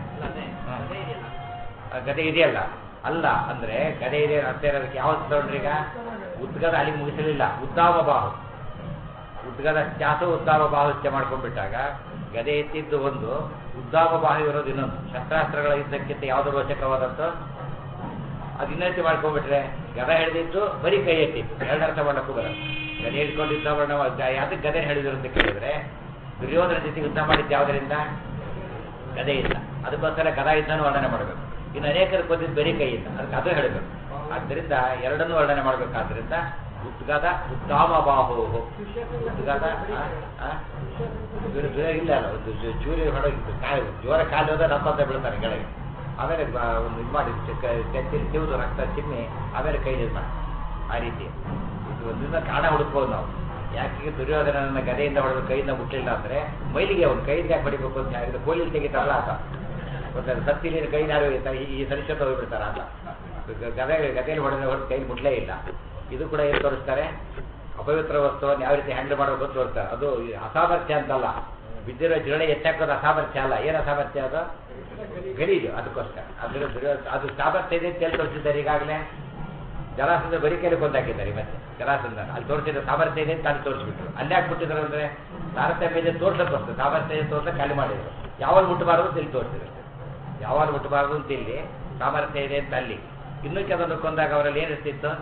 ಆ ಗದೆ ಇದೆಯಲ್ಲ ಅಲ್ಲ ಅಂದ್ರೆ ಗದೆ ಇದೆ ಅರ್ಥ ಇರೋದಕ್ಕೆ ಯಾವ್ದು ತಗೊಂಡ್ರೀಗ ಉದ್ಗದ ಅಲ್ಲಿ ಮುಗಿಸಲಿಲ್ಲ ಉದ್ದಾಮ ಬಾಹು ಉದ್ಗದ ಚಾಸು ಉದ್ದಾಮ ಬಾಹುಜ್ಯ ಮಾಡ್ಕೊಂಡ್ಬಿಟ್ಟಾಗ ಗದೆ ಎತ್ತಿದ್ದು ಒಂದು ಉದ್ದಾಮ ಬಾಹು ಇರೋದು ಇನ್ನೊಂದು ಶಸ್ತ್ರಾಸ್ತ್ರಗಳ ಯುದ್ಧಕ್ಕಿಂತ ಯಾವ್ದು ರೋಚಕವಾದದ್ದು ಅದು ಇನ್ನೊಂದು ಮಾಡ್ಕೊಂಡ್ಬಿಟ್ರೆ ಗದ ಹಿಡಿದಿದ್ದು ಬರೀ ಕೈ ಎತ್ತಿತ್ತು ಎರಡು ಅರ್ಥ ಮಾಡಕ್ಕೂ ಬರಲ್ಲ ಗದೆ ಹಿಡ್ಕೊಂಡು ಯುದ್ಧ ಮಾಡೋ ಯಾವ್ದಕ್ಕೆ ಗದೆ ಹಿಡಿದ್ರು ಅಂತ ಕೇಳಿದ್ರೆ ದುರ್ಯೋಧನ ಜೊತೆ ಯುದ್ಧ ಮಾಡಿದ್ದು ಯಾವುದರಿಂದ ಗದೆ ಇಲ್ಲ ಅದಕ್ಕೋಸ್ಕರ ಗದಾ ಯುದ್ಧನೂ ವರ್ಣನೆ ಮಾಡಬೇಕು ಇನ್ನು ಅನೇಕರು ಕೊಂದಿದ್ದು ಬರೀ ಕೈಯಿಂದ ಅದಕ್ಕೆ ಅದು ಹೇಳಬೇಕು ಆದ್ದರಿಂದ ಎರಡನ್ನೂ ವರ್ಣನೆ ಮಾಡಬೇಕಾದ್ರಿಂದ ಉದ್ಗದ ಉದ್ದಾಮ ಬಾಹು ಉದ್ಗದ ಆ, ಆ? ಇವ್ರು ಬೇರೆ ಇಲ್ಲ ಅಲ್ಲ ಒಂದು ಜು- ಚೂರಿ ಹೊಡೋಗಿತ್ತು ಕಾಲು ಜೋರ ಕಾಲು ಹೋದ್ರೆ ರಪ್ಪ ಅಂತ ಬೀಳ್ತಾರೆ ಕೆಳಗೆ ಆಮೇಲೆ ಬ- ಒಂದು ಇದು ಮಾಡಿ ತೆತ್ತಿನ ತಿವಿದು ರಕ್ತ ಚಿಮ್ಮಿ ಆಮೇಲೆ ಕೈ ಇದು ಮಾಡಿ ಆ ರೀತಿ ಇದು ಒಂದರಿಂದ ಕಾರಣ ಹುಡುಕ್ಬೋದು ನಾವು ಯಾಕೆ ದುರ್ಯೋಧನನ ಗದೆಯಿಂದ ಹೊಡೆದು ಕೈಯಿಂದ ಮುಟ್ಟಲಿಲ್ಲ ಅಂದ್ರೆ ಮೈಲಿಗೆ ಅವನು ಕೈಯಿಂದ ಯಾಕೆ ಹೊಡಿಬೇಕು ಅಂತ ಹೇಳಿದ್ರೆ ಕೋಲಿ ತೆಗಿತಾರಲ್ಲ ಆತ ಗೊತ್ತಲ್ಲ ಸತ್ತಿಲಿ ಕೈ ಯಾರು ಒಯ್ತಾರೆ, ಈ ಈ ಸರಿಸತ್ತ ಹೋಗ್ಬಿಡ್ತಾರ ಅಂತ ಗ- ಗದೆ ಗದೆಯಲ್ಲಿ ಹೊಡೆದ್ರೆ ಹೊಡೆದು ಕೈ ಮುಟ್ಲೇ ಇಲ್ಲ ಇದು ಕೂಡ ಏನು ತೋರಿಸ್ತಾರೆ ಅಪವಿತ್ರ ವಸ್ತುವನ್ನು ಯಾವ ರೀತಿ ಹ್ಯಾಂಡಲ್ ಮಾಡಬೇಕು ಅಂತ ತೋರಿಸ್ತಾರೆ ಅದು ಈ ಅಸಾಮರ್ಥ್ಯ ಅಂತಲ್ಲ ಬಿದ್ದಿರೋ ಜಿರಳೆ ಎತ್ತಾಕೋದು ಅಸಾಮರ್ಥ್ಯ ಅಲ್ಲ ಏನು ಅಸಾಮರ್ಥ್ಯ ಅದು ಗಲೀಜು ಅದಕ್ಕೋಸ್ಕರ ಅದ್ರ ದುರ್ಯೋ- ಅದು ಸಾಮರ್ಥ್ಯ ಇದೆ ಅಂತ ಹೇಳಿ ತೋರಿಸಿದ್ದಾರೆ ಈಗಾಗಲೇ ಜಲಾಸಂದ ಬರೀ ಕೈಲಿ ಕೊಂದಾಕಿದ್ದಾರೆ ಮತ್ತೆ ಜಲಾಸಂದ ಅಲ್ಲಿ ತೋರಿಸಿದ ಸಾಮರ್ಥ್ಯ ಇದೆ ಅಂತ ಅಲ್ಲಿ ತೋರಿಸ್ಬಿಟ್ರು ಅಲ್ಲಿ ಹಾಕ್ಬಿಟ್ಟಿದ್ರು ಅಂದ್ರೆ ತಾರತಮ್ಯ ಇದೆ ತೋರ್ಸಕ್ಕೋಸ್ಕರ ಸಾಮರ್ಥ್ಯ ಇದೆ ತೋರ್ಸಕ್ ಖಾಲಿ ಮಾಡಿದ್ರು ಯಾವಾಗ ಮುಟ್ಟಬಾರದು ಅಂತ ಇಲ್ಲಿ ತೋರಿಸಿದ್ರು ಯಾವಾಗ ಮುಟ್ಟಬಾರದು ಅಂತ ಇಲ್ಲಿ ಸಾಮರ್ಥ್ಯ ಇದೆ ಅಂತ ಅಲ್ಲಿ ಇನ್ನೂ ಕೆಲವೊಂದು ಕೊಂದಾಗ ಅವರಲ್ಲಿ ಏನಿರ್ತಿತ್ತು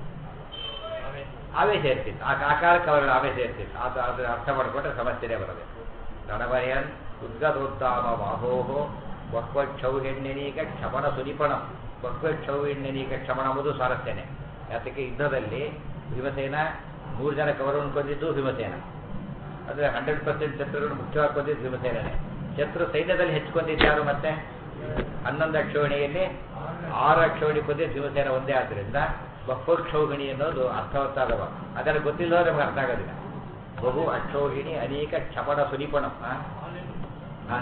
ಆವೇಶ ಇರ್ತಿತ್ತು ಆ ಆ ಕಾಲಕ್ಕೆ ಅವರಲ್ಲಿ ಆವೇಶ ಇರ್ತಿತ್ತು ಅದು ಅದು ಅರ್ಥ ಮಾಡಿಕೊಂಡ್ರೆ ಸಮಸ್ಯೆನೇ ಬರಬೇಕು ರಣಭಯನ್ ಉದ್ಗದೋತ್ತಾಮ ಬಾಹೋಹೋ ಬಕ್ವಕ್ಷೌಹಿಣ್ಯನೀಗ ಕ್ಷಮಣ ಸುನಿಪಣಂ ಬಕ್ವಕ್ಷೌಹಿಣ್ಯನೀಗ ಕ್ಷಮಣ ಎಂಬುದು ಸ್ವಾರಸ್ಯನೇ ಯಾತಕ್ಕೆ ಯುದ್ಧದಲ್ಲಿ ಭೀಮಸೇನ ನೂರು ಜನ ಕವರವನ್ನು ಕೊಂದಿದ್ದು ಭೀಮಸೇನ ಅಂದ್ರೆ ಹಂಡ್ರೆಡ್ ಪರ್ಸೆಂಟ್ ಶತ್ರುಗಳು ಮುಖ್ಯವಾಗಿ ಕೊಂದಿದ್ದು ಭೀಮಸೇನೇ ಶತ್ರು ಸೈನ್ಯದಲ್ಲಿ ಹೆಚ್ಚುಕೊಂಡಿದ್ದು ಯಾರು ಮತ್ತೆ ಹನ್ನೊಂದು ಅಕ್ಷೋಹಿಣಿಯಲ್ಲಿ ಆರು ಅಕ್ಷೋಹಿಣಿ ಕೊಂದಿದ್ದು ಭೀಮಸೇನ ಒಂದೇ ಆದ್ದರಿಂದ ಬಕ್ವಕ್ಷೌಹಿಣಿ ಅನ್ನೋದು ಅರ್ಥವತ್ತಾದವ ಅದರ ಗೊತ್ತಿಲ್ಲದವ್ರು ನಮ್ಗೆ ಅರ್ಥ ಆಗೋದಿಲ್ಲ ಬಹು ಅಕ್ಷೋಹಿಣಿ ಅನೇಕ ಕ್ಷಮಣ ಸುನಿಪಣಂ ಆ? ಆ?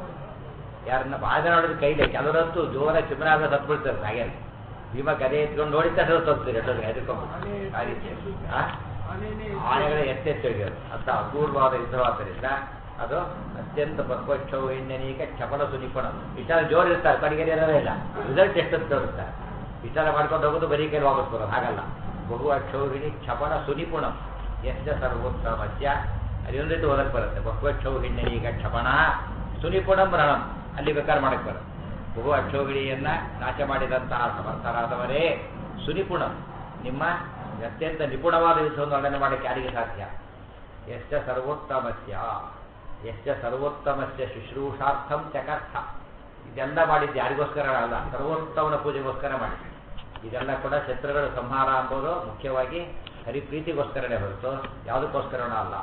ಯಾರನ್ನ ಭಾಳ ಜನ ನೋಡಿದ್ರೆ ಕೈಲಿ ಕೆಲವರಂತೂ ಜೋರ ಚಿಮನಾದ ಸತ್ಬಿಡ್ತಾರೆ ಹಾಗೆ ಭೀಮ ಗದೆ ಎತ್ಕೊಂಡು ನೋಡಿದ ತಕ್ಷಣ ತಪ್ಪಿದ್ರು ಎಷ್ಟೊಂದು ಹೆದರ್ಕೊಂಡು ಆ ರೀತಿ ಆ? ಆನೆಗಳ ಎತ್ತೆತ್ತು ಹೋಗ್ಯೋದು ಅಂತ ಅಪೂರ್ವವಾದ ಯುದ್ಧವಾದ್ದರಿಂದ ಅದು ಅತ್ಯಂತ ಪಕ್ವಕ್ಷವು ಎಣ್ಣೆನೀಗ ಕ್ಷಪಣ ಸುನಿಪಣ ವಿಚಾರ ಜೋರು ಇರ್ತಾರೆ ಕಡೆಗೆ ಇರೋದೇ ಇಲ್ಲ ರಿಸಲ್ಟ್ ಎಷ್ಟೊತ್ತು ತೋರಿಸ್ತಾರೆ ವಿಚಾರ ಮಾಡ್ಕೊಂಡು ಹೋಗೋದು ಬರೀ ಕೈಲಿ ವಾಪಸ್ ಬರೋದು ಹಾಗಲ್ಲ ಬಹು ಅಕ್ಷೌಹಿಣಿ ಕ್ಷಪಣ ಸುನಿಪುಣ ಎಷ್ಟ ಸರ್ವೋತ್ತಮ ಮಧ್ಯ ಅದೊಂದು ರೀತಿ ಓದಕ್ಕೆ ಬರುತ್ತೆ ಬಹ್ವಕ್ಷೌಹಿಣ್ಯನೀಗ ಕ್ಷಪಣ ಸುನಿಪುಣಂ ರಣಂ ಅಲ್ಲಿ ಬೇಕಾದ್ರೆ ಮಾಡಕ್ಕೆ ಬರುತ್ತೆ ಬಹು ಅಕ್ಷೌಹಿಣಿಯನ್ನ ನಾಶ ಮಾಡಿದಂತಹ ಸಮರ್ಥರಾದವರೇ ಸುನಿಪುಣಂ ನಿಮ್ಮ ಅತ್ಯಂತ ನಿಪುಣವಾದ ಯುದ್ಧವನ್ನು ವರ್ಣನೆ ಮಾಡಕ್ಕೆ ಯಾರಿಗೆ ಸಾಧ್ಯ ಎಷ್ಟ ಸರ್ವೋತ್ತಮಸ್ಯ ಎಷ್ಟ ಸರ್ವೋತ್ತಮಸ್ಯ ಶುಶ್ರೂಷಾರ್ಥಂ ಚಕರ್ಥ ಇದೆಲ್ಲ ಮಾಡಿದ್ದು ಯಾರಿಗೋಸ್ಕರ ಅಲ್ಲ ಸರ್ವೋತ್ತಮನ ಪೂಜೆಗೋಸ್ಕರ ಮಾಡಿದ್ದು ಇದೆಲ್ಲ ಕೂಡ ಶತ್ರುಗಳ ಸಂಹಾರ ಅಂಬೋದು ಮುಖ್ಯವಾಗಿ ಹರಿಪ್ರೀತಿಗೋಸ್ಕರನೇ ಹೊರತು ಯಾವುದಕ್ಕೋಸ್ಕರನೂ ಅಲ್ಲ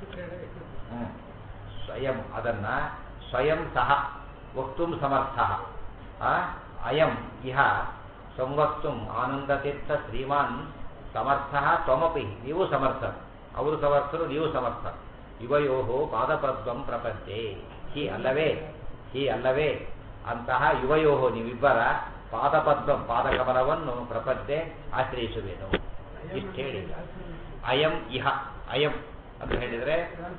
ಹ್ಮ್. ಸ್ವಯಂ ಅದನ್ನ ಸ್ವಯಂ ಸಹ ವಕ್ತು ಸಮರ್ಥ ಆ? ಅಯಂ ಇಹ ಸಂವಕ್ತು ಆನಂದತೀರ್ಥ ಶ್ರೀಮಾನ್ ಸಮರ್ಥ ತ್ವಮಪಿ ನೀವು ಸಮರ್ಥ ಅವರು ಸಮರ್ಥರು ನೀವು ಸಮರ್ಥ ಯುವಯೋಹೋ ಪಾದಪದ್ಮಂ ಪ್ರಪಂಚೆ ಹಿ ಅಲ್ಲವೇ ಹಿ ಅಲ್ಲವೇ ಅಂತಹ ಯುವಯೋಹೋ ನೀವಿಬ್ಬರ ಪಾದಪದ್ಮಂ ಪಾದಕಮಲವನ್ನು ಪ್ರಪಂಚೆ ಆಶ್ರಯಿಸುವೇನು ಇಷ್ಟು ಹೇಳಿ ಅಯಂ ಇಹ ಅಯಂ ಅಂತ ಹೇಳಿದ್ರೆ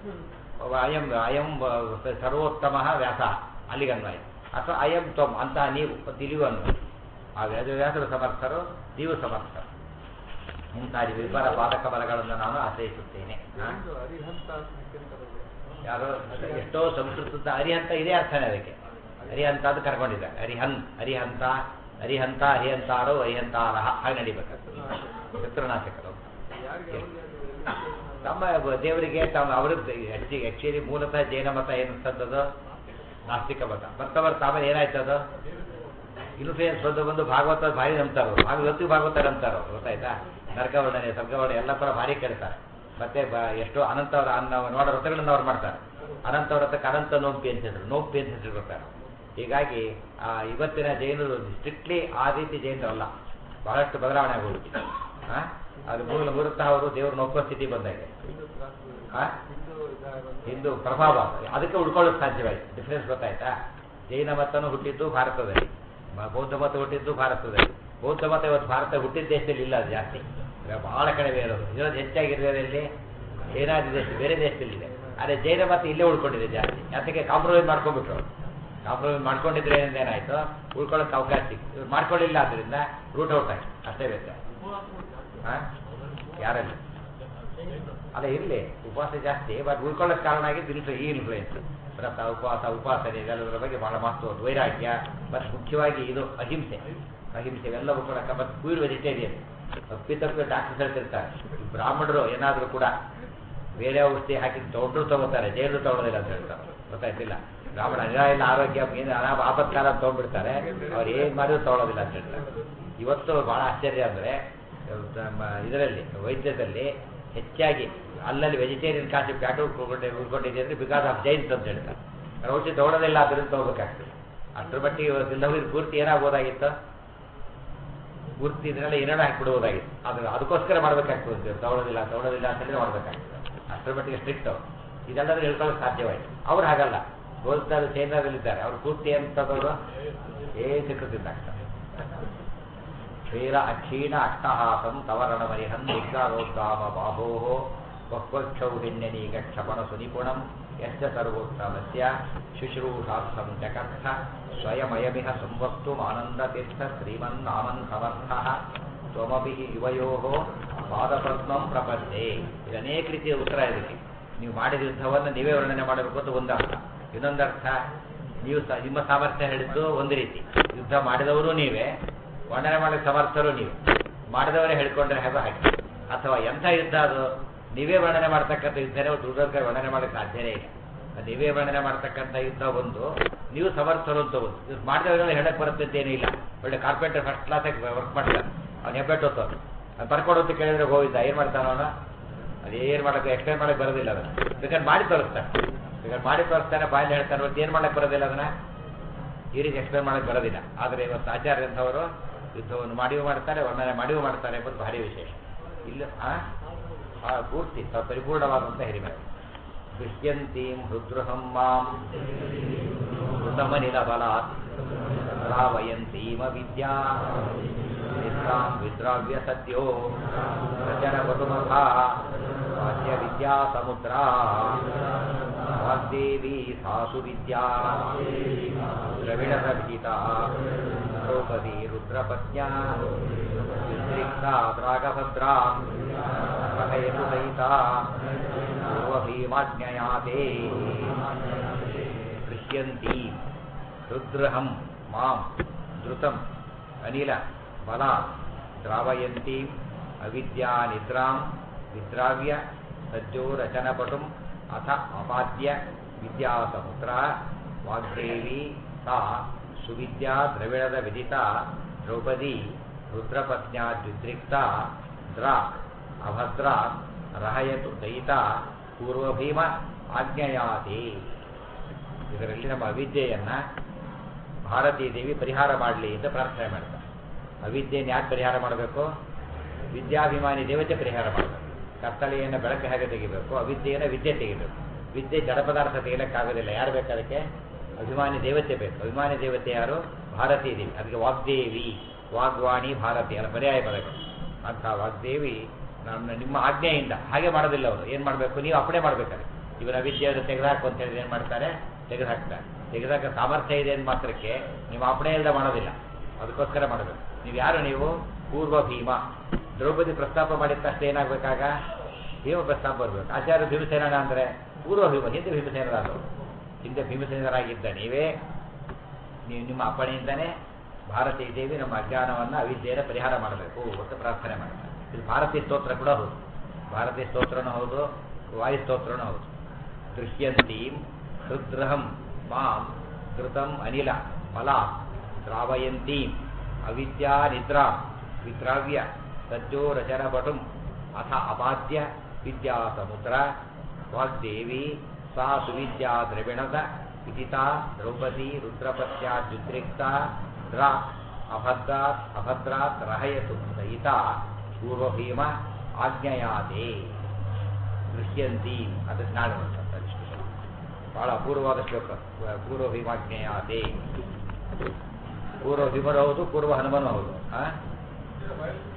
ಅಯಂ ಅಯಂ ಸರ್ವೋತ್ತಮ ವ್ಯಾಸ ಅಲ್ಲಿಗನ್ವಯ ಅಥವಾ ಅಯಂ ತ್ವಂ ಅಂತಹ ನೀವು ತಿಳಿಯುವ ಅನ್ವಯ ಆ ವೇದವ್ಯಾಸರು ಸಮರ್ಥರು ನೀವು ಸಮರ್ಥರು ಮುಂತಾದಿ ವಿಫಲ ಪಾದಕ ಬಲಗಳನ್ನು ನಾನು ಆಶ್ರಯಿಸುತ್ತೇನೆ ಹಾ? ಒಂದು ಅರಿಹಂತ ಸಂಕೇತದಲ್ಲಿ ಯಾರೋ ಎಷ್ಟೋ ಸಂಸ್ಕೃತದ ಅರಿಹಂತ ಇದೇ ಅರ್ಥನೇ ಅದಕ್ಕೆ ಅರಿಹಂತ ಅಂತ ಕರ್ಕೊಂಡಿದ್ದಾರೆ ಅರಿಹನ್ ಅರಿಹಂತ ಅರಿಹಂತ ಅರಿಹಂತಾರೋ ಅರಿಹಂತಾರಹ ಹಾಗೆ ನಡಿಬೇಕಾಗ್ತದೆ ಚಿತ್ರನಾಶಕರು ಯಾರಿಗೆ ಅವ್ರಿಗೆ ಅದು ನಮ್ಮ ದೇವರಿಗೆ ತಮ್ಮ ಅವರದ್ದು ಆಕ್ಚುಲಿ ಮೂಲತಃ ಜೈನ ಮತ ಏನಂತದ್ದು ನಾಸ್ತಿಕ ಮತ ಬರ್ತಾ ಬರ್ತಾ ಆಮೇಲೆ ಏನಾಯ್ತು ಅದು ಇನ್ಫ್ಲೂಯೆನ್ಸ್ ಬಂದು ಬಂದು ಭಾಗವತ ಭಾರಿ ನಂಬ್ತಾರೋ ಭಾಗವತಿಗೂ ಭಾಗವತ ನಂಬ್ತಾರೋ ಗೊತ್ತಾಯ್ತಾ ನರ್ಕವರ್ಣನೆ ಸರ್ಗವರ್ಣನೆ ಎಲ್ಲ ಕೂಡ ಭಾರಿ ಕೇಳ್ತಾರೆ ಮತ್ತೆ ಬ- ಎಷ್ಟೋ ಅನಂತವರ ಅನ್ನ ನೋಡ ವ್ರತಗಳನ್ನ ಅವ್ರು ಮಾಡ್ತಾರೆ ಅನಂತ ವ್ರತಕ್ಕೆ ಅನಂತ ನೋಂಪಿ ಅಂತ ಹೆಸರು ನೋಂಪಿ ಅಂತ ಹೆಸರು ಕೊಡ್ತಾರೆ ಹೀಗಾಗಿ ಆ ಇವತ್ತಿನ ಜೈನರು ಸ್ಟ್ರಿಕ್ಟ್ಲಿ ಆ ರೀತಿ ಜೈನರಲ್ಲ ಬಹಳಷ್ಟು ಬದಲಾವಣೆ ಆಗೋಗುತ್ತೆ ಆ? ಅದು ಮೂಲ ಮೂಲತಃ ಅವರು ದೇವ್ರ ನೋಕ್ಕೋ ಸ್ಥಿತಿ ಬಂದಾಗ ಹಿಂದೂ ತ್ರಾಸು, ಆ? ಹಿಂದೂ ಇದಾಗಲ್ಲ. ಹಿಂದೂ ಪ್ರಭಾವ ಅದಕ್ಕೆ ಉಳ್ಕೊಳ್ಳೋಕೆ ಸಾಧ್ಯವಾಯಿತು ಡಿಫ್ರೆನ್ಸ್ ಗೊತ್ತಾಯ್ತಾ ಜೈನ ಮತನು ಹುಟ್ಟಿದ್ದು ಭಾರತದಲ್ಲಿ ಮ- ಬೌದ್ಧ ಮತ ಹುಟ್ಟಿದ್ದು ಭಾರತದಲ್ಲಿ ಬೌದ್ಧ ಮತ ಇವತ್ತು ಭಾರತ ಹುಟ್ಟಿದ ದೇಶದಲ್ಲಿ ಇಲ್ಲ ಅದು ಜಾಸ್ತಿ ಈಗ ಬಹಳ ಕಡಿಮೆ ಇರೋದು ಇರೋದು ಹೆಚ್ಚಾಗಿರೋದ್ರಲ್ಲಿ ಚೈನಾದಿ ದೇಶ ಬೇರೆ ದೇಶದಲ್ಲಿ ಇದೆ ಆದರೆ ಜೈನ ಮತ ಇಲ್ಲೇ ಉಳ್ಕೊಂಡಿದೆ ಜಾಸ್ತಿ ಯಾತಕ್ಕೆ ಕಾಂಪ್ರಮೈಸ್ ಮಾಡ್ಕೊಂಡ್ಬಿಟ್ರು ಕಾಂಪ್ರಮೈಸ್ ಮಾಡ್ಕೊಂಡಿದ್ರೆ ಏನಾಯ್ತು ಉಳ್ಕೊಳ್ಳೋಕೆ ಅವಕಾಶ ಸಿಕ್ತು ಇವ್ರು ಮಾಡ್ಕೊಳ್ಳಿಲ್ಲ ಆದ್ದರಿಂದ ರೂಟ್ ಔಟ್ ಆಯ್ತು ಅಷ್ಟೇ ವ್ಯತ್ಯಾಸ ಹಾ? ಯಾರಲ್ಲಿ ಅಲ್ಲ ಇರಲಿ ಉಪವಾಸ ಜಾಸ್ತಿ ಬಟ್ ಉಳ್ಕೊಳ್ಳೋಕೆ ಕಾರಣ ಆಗಿದ್ದು ಇನ್ಫ್ಲು ಈ ಇನ್ಫ್ಲೂಯೆನ್ಸ್ ವ್ರತ ಉಪವಾಸ ಉಪಾಸನೆ ಇದೆಲ್ಲದರ ಬಗ್ಗೆ ಬಹಳ ಮಹತ್ವ ವೈರಾಗ್ಯ ಬಟ್ ಮುಖ್ಯವಾಗಿ ಇದು ಅಹಿಂಸೆ ಅಹಿಂಸೆ ಇವೆಲ್ಲವೂ ಕೂಡ ಮತ್ತು ಪ್ಯೂರ್ ವೆಜಿಟೇರಿಯನ್ ತಪ್ಪಿ ತಪ್ಪಿ ಡಾಕ್ಟರ್ಸ್ ಹೇಳ್ತಿರ್ತಾರೆ ಈ ಬ್ರಾಹ್ಮಣರು ಏನಾದರೂ ಕೂಡ ಬೇರೆ ಔಷಧಿ ಹಾಕಿ ತೊಗೊಂಡ್ರು ತಗೋತಾರೆ ಜೈಲು ತಗೊಳ್ಳೋದಿಲ್ಲ ಅಂತ ಹೇಳ್ತಾರೆ ಗೊತ್ತಾಯ್ತಿಲ್ಲ ಬ್ರಾಹ್ಮಣ ಇಲ್ಲ ಆರೋಗ್ಯ ಏನು ಅನಾಪ ಆಪತ್ಕಾಲ ಅಂತ ತೊಗೊಂಡ್ಬಿಡ್ತಾರೆ ಅವ್ರು ಏನು ಮಾಡಿದ್ರು ತಗೊಳ್ಳೋದಿಲ್ಲ ಅಂತ ಹೇಳ್ತಾರೆ ಇವತ್ತು ಬಹಳ ಆಶ್ಚರ್ಯ ಅಂದರೆ ನಮ್ಮ ಇದರಲ್ಲಿ ವೈದ್ಯದಲ್ಲಿ ಹೆಚ್ಚಾಗಿ ಅಲ್ಲಲ್ಲಿ ವೆಜಿಟೇರಿಯನ್ ಕಾನ್ಸೆಪ್ಟ್ ಯಾಕೆ ಉಳ್ಕೊಂಡು ಉಳ್ಕೊಂಡಿದೆ ಅಂದರೆ ಬಿಕಾಸ್ ಆಫ್ ಜೈನ್ಸ್ ಅಂತ ಹೇಳ್ತಾರೆ ಅವ್ರು ಔಷಧಿ ತಗೊಳ್ಳೋದಿಲ್ಲ ಅದರಿಂದ ತಗೋಬೇಕಾಗ್ತದೆ ಅದ್ರ ಮಟ್ಟಿಗೆ ಇವತ್ತಿಲ್ಲವ್ರಿಗೆ ಪೂರ್ತಿ ಏನಾಗ್ಬೋದಾಗಿತ್ತು ಪೂರ್ತಿ ಇದನ್ನೆಲ್ಲ ಏನೇನೋ ಹಾಕಿಬಿಡ್ಬೋದಾಗಿತ್ತು ಅದು ಅದಕ್ಕೋಸ್ಕರ ಮಾಡ್ಬೇಕಾಗ್ತದೆ ತಗೊಳ್ಳೋದಿಲ್ಲ ತಗೊಳ್ಳೋದಿಲ್ಲ ಅಂತ ಹೇಳಿದ್ರೆ ಮಾಡ್ಬೇಕಾಗ್ತದೆ ಅಷ್ಟರ ಮಟ್ಟಿಗೆ ಸ್ಟ್ರಿಕ್ಟ್ ಅವರು ಇದೆಲ್ಲರೂ ಹೇಳ್ಕೊಳ್ಳೋಕೆ ಸಾಧ್ಯವಾಯಿತು ಅವ್ರು ಹಾಗಲ್ಲ ಗೋಲ್ತಾರು ಚೈನಾದಲ್ಲಿದ್ದಾರೆ ಅವ್ರು ಪೂರ್ತಿ ಅಂತದವರು ಏನ್ ಸಿಕ್ಕುತ್ತಿದ್ದ ಶ್ರೀರ ಅಕ್ಷೀಣ ಅಟ್ಟಹಾಸಂ ತವರಣ ಮರಿಹನ್ ದಿಗ್ಗಾರೋದ್ಗಾಮ ಬಾಹೋ ಬಹ್ವಕ್ಷೌಹಿಣ್ಯನೀಗ ಕ್ಷಪಣ ಸುನಿಪುಣಂ ಯಶ್ಚ ಸರ್ವೋತ್ತಮಸ್ಯ ಶುಶ್ರೂಷಾರ್ಥಂ ಜಗತ್ಥ ಸ್ವಯಮಯಮಿಹ ಸಂವಕ್ತು ಆನಂದತೀರ್ಥ ಶ್ರೀಮನ್ನಾಮನ್ ಸಮರ್ಥ ತ್ವಮಪಿ ಯುವಯೋ ಪಾದಪದ್ಮಂ ಪ್ರಪದ್ಯೆ ಇದು ಅನೇಕ ರೀತಿಯ ಉತ್ತರ ಇದಕ್ಕೆ ನೀವು ಮಾಡಿದ ಯುದ್ಧವನ್ನು ನೀವೇ ವರ್ಣನೆ ಮಾಡಬೇಕು ಅಂತ ಒಂದರ್ಥ ಇನ್ನೊಂದರ್ಥ ನೀವು ಸ- ನಿಮ್ಮ ಸಾಮರ್ಥ್ಯ ಹೇಳಿದ್ದು ಒಂದು ರೀತಿ ಯುದ್ಧ ಮಾಡಿದವರು ನೀವೇ ವರ್ಣನೆ ಮಾಡಕ್ಕೆ ಸಮರ್ಥರು ನೀವು ಮಾಡಿದವರೇ ಹೇಳ್ಕೊಂಡ್ರೆ ಹೇಗೋ ಹಾಗೆ ಅಥವಾ ಎಂಥ ಯುದ್ಧ ಅದು ನೀವೇ ವರ್ಣನೆ ಮಾಡ್ತಕ್ಕಂಥ ಯುದ್ಧನೇ ದುರ್ಗಕ್ಕೆ ವರ್ಣನೆ ಮಾಡಕ್ಕೆ ಸಾಧ್ಯನೇ ಇಲ್ಲ ಅದು ನೀವೇ ವರ್ಣನೆ ಮಾಡ್ತಕ್ಕಂಥ ಯುದ್ಧ ಒಂದು ನೀವು ಸಮರ್ಥರು ಅಂತ ಒಂದು ಇದು ಮಾಡಿದವರೆಲ್ಲ ಹೇಳಕ್ ಬರುತ್ತೆ ಅಂತ ಏನೂ ಇಲ್ಲ ಒಳ್ಳೆ ಕಾರ್ಪೆಂಟರ್ ಫಸ್ಟ್ ಕ್ಲಾಸಾಗಿ ವರ್ಕ್ ಮಾಡ್ತಾರೆ ಅವ್ನು ಹೆಬ್ಬೆಟ್ಟು ಹೊತ್ತವ್ರು ಅದು ಬರ್ಕೊಡು ಅಂತ ಕೇಳಿದ್ರೆ ಹೋಗಿದ್ದ ಏನು ಮಾಡ್ತಾನ ಅವನು ಅದೇನು ಮಾಡಕ್ಕೆ ಎಕ್ಸ್ಪ್ಲೈನ್ ಮಾಡಕ್ಕೆ ಬರೋದಿಲ್ಲ ಅದನ್ನ ಬೇಕಾದ್ರೆ ಮಾಡಿ ತೋರಿಸ್ತಾನೆ ಬೇಕಾದ್ರೆ ಮಾಡಿ ತೋರಿಸ್ತಾನೆ ಬಾಯಲ್ಲಿ ಹೇಳ್ತಾನೆ ಒಟ್ಟು ಏನು ಮಾಡಕ್ಕೆ ಬರೋದಿಲ್ಲ ಅದನ್ನ ಈ ರೀತಿ ಎಕ್ಸ್ಪ್ಲೈನ್ ಮಾಡಕ್ಕೆ ಬರೋದಿಲ್ಲ ಆದರೆ ಇವತ್ತು ಆಚಾರ್ಯ ಅಂತವರು ಯುದ್ಧವನ್ನು ಮಾಡಿಯೂ ಮಾಡ್ತಾರೆ ವರ್ಣನೆ ಮಾಡಿಯೂ ಮಾಡ್ತಾರೆ ಎಂಬುದು ಭಾರಿ ವಿಶೇಷ ಇಲ್ಲ ಆ ಆ ಪೂರ್ತಿ ತ- ಪರಿಪೂರ್ಣವಾದಂಥ ಹಿರಿಮೆ ದುಷ್ಯಂತೀಂ ಹೃದೃಹಂ ಮಾಂ ಹೃತಮನಿಲ ಬಲಾತ್ ಶ್ರಾವಯಂತೀಮ ವಿದ್ಯಾ ನಿದ್ರಾಂ ವಿದ್ರಾವ್ಯ ಸತ್ಯೋ ರಚನ ವಟುಮಖಾ ವಾಚ್ಯ ವಿದ್ಯಾ ಸಮುದ್ರ ವಾಗ್ದೇವಿ ಸಾಸು ವಿದ್ಯಾ ದ್ರವಿಣದ ವಿಹಿತಾ ದ್ರೌಪದಿ ರುದ್ರಪತ್ನ್ಯಾ ವಿದ್ರಿಕ್ತಾ ದ್ರಾಗಭದ್ರಾ ಕಥಯತು ಸಹಿತಾ ಭೀಮಾಜ್ಞಯಾತೆ ದೃಶ್ಯಂತಿ ರುದ್ರಹಂ ಮಾಂ ಧೃತಂ ಅನಿಲ ಬಲ ದ್ರಾವಯಂತಿ ಅವಿದ್ಯಾ ನಿದ್ರಾಂ ವಿದ್ರಾವ್ಯ ಸಜ್ಜೋ ರಚನಪಟುಂ ಅಥ ಅಪಾದ್ಯ ವಿದ್ಯಾಸಮುದ್ರ ವಾಗ್ದೇವಿ ಸಾ ಸುವಿದ್ಯಾ ದ್ರವಿಣದ ವಿದಿತ ದ್ರೌಪದಿ ರುದ್ರಪತ್ನ್ಯಾ ದ್ವಿದ್ರಿಕ್ತ ದ್ರಾಕ್ ಅಭದ್ರ ರಹಯತು ದಯಿತ ಪೂರ್ವಭೀಮ ಆಜ್ಞೆಯಾತಿ ಇದರಲ್ಲಿ ನಮ್ಮ ಅವಿದ್ಯೆಯನ್ನ ಭಾರತೀ ದೇವಿ ಪರಿಹಾರ ಮಾಡಲಿ ಅಂತ ಪ್ರಾರ್ಥನೆ ಮಾಡ್ತಾರೆ ಅವಿದ್ಯೆಯನ್ನು ಯಾಕೆ ಪರಿಹಾರ ಮಾಡಬೇಕು ವಿದ್ಯಾಭಿಮಾನಿ ದೇವತೆ ಪರಿಹಾರ ಮಾಡಬೇಕು ಕತ್ತಲೆಯನ್ನು ಬೆಳಕು ಹೇಗೆ ತೆಗಿಬೇಕು ಅವಿದ್ಯೆಯನ್ನು ವಿದ್ಯೆ ತೆಗಿಬೇಕು ವಿದ್ಯೆ ಜಡ ಪದಾರ್ಥ ತೆಗಿಲಿಕ್ಕಾಗೋದಿಲ್ಲ ಯಾರು ಬೇಕು ಅದಕ್ಕೆ ಅಭಿಮಾನಿ ದೇವತೆ ಬೇಕು ಅಭಿಮಾನಿ ದೇವತೆ ಯಾರು ಭಾರತೀ ದೇವಿ ಅದಕ್ಕೆ ವಾಗ್ದೇವಿ ವಾಗ್ವಾಣಿ ಭಾರತಿ ಅಲ್ಲ ಪರ್ಯಾಯ ಪದಗಳು ಅಂಥ ವಾಗ್ದೇವಿ ನಮ್ಮ ನಿಮ್ಮ ಆಜ್ಞೆಯಿಂದ ಹಾಗೆ ಮಾಡೋದಿಲ್ಲ ಅವರು ಏನು ಮಾಡಬೇಕು ನೀವು ಅಪ್ಪಣೆ ಮಾಡ್ಬೇಕಾದ್ರೆ ಇವರ ಅವಿದ್ಯೆಯನ್ನು ತೆಗೆದಾಕು ಅಂತ ಹೇಳಿದ್ರೆ ಏನು ಮಾಡ್ತಾರೆ ತೆಗೆದುಹಾಕ್ತಾರೆ ತೆಗೆದಾಕ ಸಾಮರ್ಥ್ಯ ಇದೆ ಅಂತ ಮಾತ್ರಕ್ಕೆ ನೀವು ಅಪ್ಪಣೆ ಇಲ್ಲದೆ ಮಾಡೋದಿಲ್ಲ ಅದಕ್ಕೋಸ್ಕರ ಮಾಡಬೇಕು ನೀವು ಯಾರು ನೀವು ಪೂರ್ವ ಭೀಮ ದ್ರೌಪದಿ ಪ್ರಸ್ತಾಪ ಮಾಡಿದ ತಕ್ಷಣ ಏನಾಗಬೇಕಾಗ ಭೀಮ ಪ್ರಸ್ತಾಪ ಬರಬೇಕು ಆಚಾರ್ಯ ಭೀಮಸೇನ ಅಂದರೆ ಪೂರ್ವ ಭೀಮ ಹಿಂದೆ ಭೀಮಸೇನರಾದರು ಹಿಂದೆ ಭೀಮಸೇನರಾಗಿದ್ದ ನೀವೇ ನೀವು ನಿಮ್ಮ ಅಪ್ಪಣೆಯಿಂದನೇ ಭಾರತೀಯ ದೇವಿ ನಮ್ಮ ಅಜ್ಞಾನವನ್ನು ಅವಿದ್ಯೆಯನ್ನು ಪರಿಹಾರ ಮಾಡಬೇಕು ಅಂತ ಪ್ರಾರ್ಥನೆ ಮಾಡ್ತಾರೆ ಇದು ಭಾರತೀಯ ಸ್ತೋತ್ರ ಕೂಡ ಹೌದು ಭಾರತೀಯ ಸ್ತೋತ್ರನೂ ಹೌದು ವಾಯು ಸ್ತೋತ್ರನೂ ಹೌದು ದೃಶ್ಯಂತೀಂ ಹೃದ್ರಹಂ ಮಾಂ ಕೃತಂ ಅನಿಲ ಫಲ ದ್ರಾವಯಂತೀಂ ಅವಿದ್ಯಾ ನಿದ್ರಾ ವಿದ್ರಾವ್ಯ ಸಜ್ಜೋರಚರಪಟುಂ ಅಥ ಅಪಾದ್ಯ ವಿದ್ಯಾ ಸಮುದ್ರ ವಾಗ್ದೇವಿ ಸಾ ಸುವಿದ್ಯಾ ದ್ರವಿಣದ ವಿದಿತಾ ದ್ರೌಪದಿ ರುದ್ರಪತ್ಯಾದ್ಯುದ್ರಿಕ್ತ ದ್ರ ಅಭದ್ರಾತ್ ಅಭದ್ರಾತ್ ರಹಯತು ಸಹಿತ ಪೂರ್ವಭೀಮ ಆಜ್ಞೆಯಾದೆ ದೃಶ್ಯಂತಿ ಅದು ನಾಳೆ ನೋಡ್ತಾರೆ ಇಷ್ಟು ಸ್ವಲ್ಪ. ಬಹಳ ಅಪೂರ್ವವಾದ ಶ್ಲೋಕ ಪೂರ್ವ ಭೀಮಾಜ್ಞೆಯಾದೆ ಪೂರ್ವ ಭೀಮರು ಹೌದು ಪೂರ್ವ ಹನುಮನು ಹೌದು ಆ?